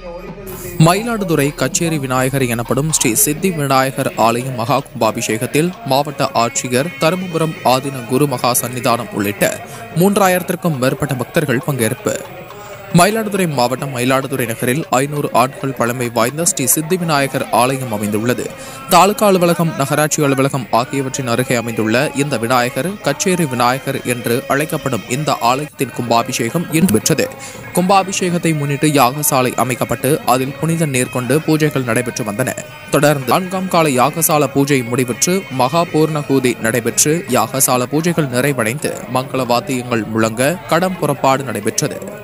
மயிலாடுதுறை கச்சேரி விநாயகர் எனப்படும் ஸ்ரீ சித்தி விநாயகர் ஆலய மகா கும்பாபிஷேகத்தில் மாவட்ட ஆட்சியர் தருமபுரம் ஆதின குரு மகா சன்னிதானம் உள்ளிட்ட மூன்றாயிரத்திற்கும் மேற்பட்ட பக்தர்கள் பங்கேற்பு மயிலாடுதுறை மாவட்டம் மயிலாடுதுறை நகரில் ஐநூறு ஆட்கள் பழமை வாய்ந்த ஸ்ரீ சித்தி விநாயகர் ஆலயம் அமைந்துள்ளது தாலுகா அலுவலகம் நகராட்சி அலுவலகம் ஆகியவற்றின் அருகே அமைந்துள்ள இந்த விநாயகர் கச்சேரி விநாயகர் என்று அழைக்கப்படும் இந்த ஆலயத்தின் கும்பாபிஷேகம் இன்று பெற்றது கும்பாபிஷேகத்தை முன்னிட்டு யாகசாலை அமைக்கப்பட்டு அதில் புனித நீர் கொண்டு பூஜைகள் நடைபெற்று வந்தன தொடர்ந்து நான்காம் கால யாகசால பூஜை முடிவுற்று மகா பூர்ணகூதி நடைபெற்று யாகசால பூஜைகள் நிறைவடைந்து மங்கள வாத்தியங்கள் முழங்க கடம் புறப்பாடு நடைபெற்றது